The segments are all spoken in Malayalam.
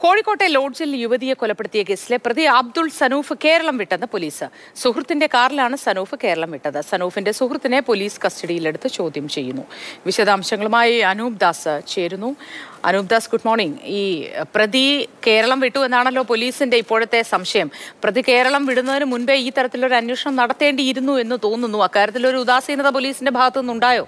കോഴിക്കോട്ടെ ലോഡ്ജിൽ യുവതിയെ കൊലപ്പെടുത്തിയ കേസിലെ പ്രതി അബ്ദുൾ സനൂഫ് കേരളം വിട്ടെന്ന് പോലീസ് സുഹൃത്തിന്റെ കാറിലാണ് സനൂഫ് കേരളം വിട്ടത് സനൂഫിന്റെ സുഹൃത്തിനെ പോലീസ് കസ്റ്റഡിയിലെടുത്ത് ചോദ്യം ചെയ്യുന്നു വിശദാംശങ്ങളുമായി അനൂപ് ദാസ് ചേരുന്നു അനൂപ് ദാസ് ഗുഡ് മോർണിംഗ് ഈ പ്രതി കേരളം വിട്ടു എന്നാണല്ലോ പോലീസിന്റെ ഇപ്പോഴത്തെ സംശയം പ്രതി കേരളം വിടുന്നതിന് മുൻപേ ഈ തരത്തിലൊരു അന്വേഷണം നടത്തേണ്ടിയിരുന്നു എന്ന് തോന്നുന്നു അക്കാര്യത്തിൽ ഒരു ഉദാസീനത പോലീസിന്റെ ഭാഗത്തു നിന്നുണ്ടായോ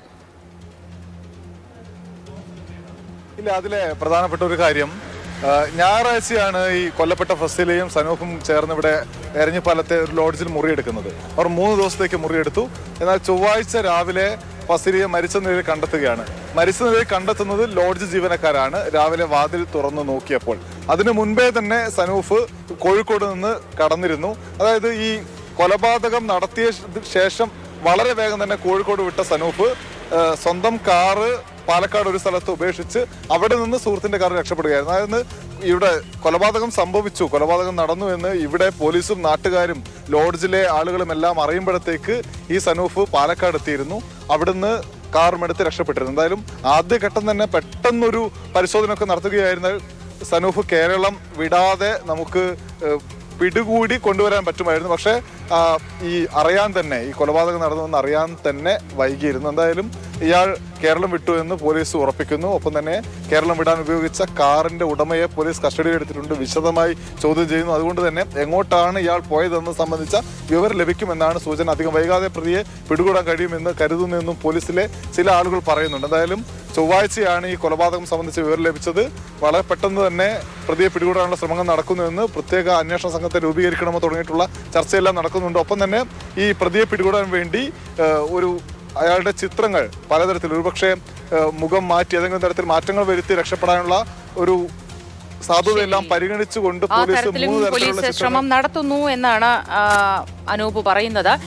ഇല്ല അതിലെ പ്രധാനപ്പെട്ട ഒരു കാര്യം ആ, ഞായറാഴ്ചയാണ് ഈ കൊല്ലപ്പെട്ട ഫസീലയും സനൂഫും ചേർന്ന് ഇവിടെ എരഞ്ഞിപ്പാലത്തെ ഒരു ലോഡ്ജിൽ മുറിയെടുക്കുന്നത് അവർ മൂന്ന് ദിവസത്തേക്ക് മുറിയെടുത്തു എന്നാൽ ചൊവ്വാഴ്ച രാവിലെ ഫസീലയെ മരിച്ച നിലയിൽ കണ്ടെത്തുകയാണ് മരിച്ച നിലയിൽ കണ്ടെത്തുന്നത് ലോഡ്ജ് ജീവനക്കാരാണ് രാവിലെ വാതിൽ തുറന്നു നോക്കിയപ്പോൾ അതിനു മുൻപേ തന്നെ സനൂഫ് കോഴിക്കോട് നിന്ന് കടന്നിരുന്നു അതായത് ഈ കൊലപാതകം നടത്തിയ ശേഷം വളരെ വേഗം തന്നെ കോഴിക്കോട് വിട്ട സനൂഫ് ആ, സ്വന്തം കാറ് പാലക്കാട് ഒരു സ്ഥലത്ത് ഉപേക്ഷിച്ച് അവിടെ നിന്ന് സുഹൃത്തിന്റെ കാറിൽ രക്ഷപ്പെടുകയായിരുന്നു അതായത് ഇവിടെ കൊലപാതകം സംഭവിച്ചു കൊലപാതകം നടന്നു എന്ന് ഇവിടെ പോലീസും നാട്ടുകാരും ലോഡ്ജിലെ ആളുകളും എല്ലാം അറിയുമ്പോഴത്തേക്ക് ഈ സനൂഫ് പാലക്കാട് എത്തിയിരുന്നു അവിടുന്ന് കാറും എടുത്ത് രക്ഷപ്പെട്ടിരുന്നു എന്തായാലും ആദ്യഘട്ടം തന്നെ പെട്ടെന്നൊരു പരിശോധന ഒക്കെ നടത്തുകയായിരുന്ന സനൂഫ് കേരളം വിടാതെ നമുക്ക് ഏഹ്, പിടികൂടി കൊണ്ടുവരാൻ പറ്റുമായിരുന്നു പക്ഷേ ആ, ഈ അറിയാൻ തന്നെ ഈ കൊലപാതകം നടന്നുവെന്ന് അറിയാൻ തന്നെ വൈകിയിരുന്നു എന്തായാലും ഇയാൾ കേരളം വിട്ടു എന്ന് പോലീസ് ഉറപ്പിക്കുന്നു ഒപ്പം തന്നെ കേരളം വിടാൻ ഉപയോഗിച്ച കാറിന്റെ ഉടമയെ പോലീസ് കസ്റ്റഡിയിൽ എടുത്തിട്ടുണ്ട് വിശദമായി ചോദ്യം ചെയ്യുന്നു അതുകൊണ്ട് തന്നെ എങ്ങോട്ടാണ് ഇയാൾ പോയതെന്ന് സംബന്ധിച്ച വിവരം ലഭിക്കുമെന്നാണ് സൂചന അധികം വൈകാതെ പ്രതിയെ പിടികൂടാൻ കഴിയുമെന്ന് കരുതുന്നെന്നും പോലീസിലെ ചില ആളുകൾ പറയുന്നുണ്ട് എന്തായാലും ചൊവ്വാഴ്ചയാണ് ഈ കൊലപാതകം സംബന്ധിച്ച് വിവരം ലഭിച്ചത് വളരെ പെട്ടെന്ന് തന്നെ പ്രതിയെ പിടികൂടാനുള്ള ശ്രമങ്ങൾ നടക്കുന്നുവെന്ന് പ്രത്യേക അന്വേഷണ സംഘത്തെ രൂപീകരിക്കണമെന്ന് തുടങ്ങിയിട്ടുള്ള ചർച്ചയെല്ലാം നടക്കുന്നുണ്ട് ഒപ്പം തന്നെ ഈ പ്രതിയെ പിടികൂടാൻ വേണ്ടി ഏഹ്, ഒരു അയാളുടെ ചിത്രങ്ങൾ പലതരത്തിൽ ഒരുപക്ഷെ ഏഹ്, മുഖം മാറ്റി ഏതെങ്കിലും തരത്തിൽ മാറ്റങ്ങൾ വരുത്തി രക്ഷപ്പെടാനുള്ള ഒരു സാധുതയെല്ലാം പരിഗണിച്ചുകൊണ്ട് ആ പോലീസ് തരത്തിലും മൂന്ന് തരത്തിലുള്ള പോലീസ് ചിത്രങ്ങൾ ശ്രമം നടത്തുന്നു എന്നാണ് ആ, അനൂപ് പറയുന്നത്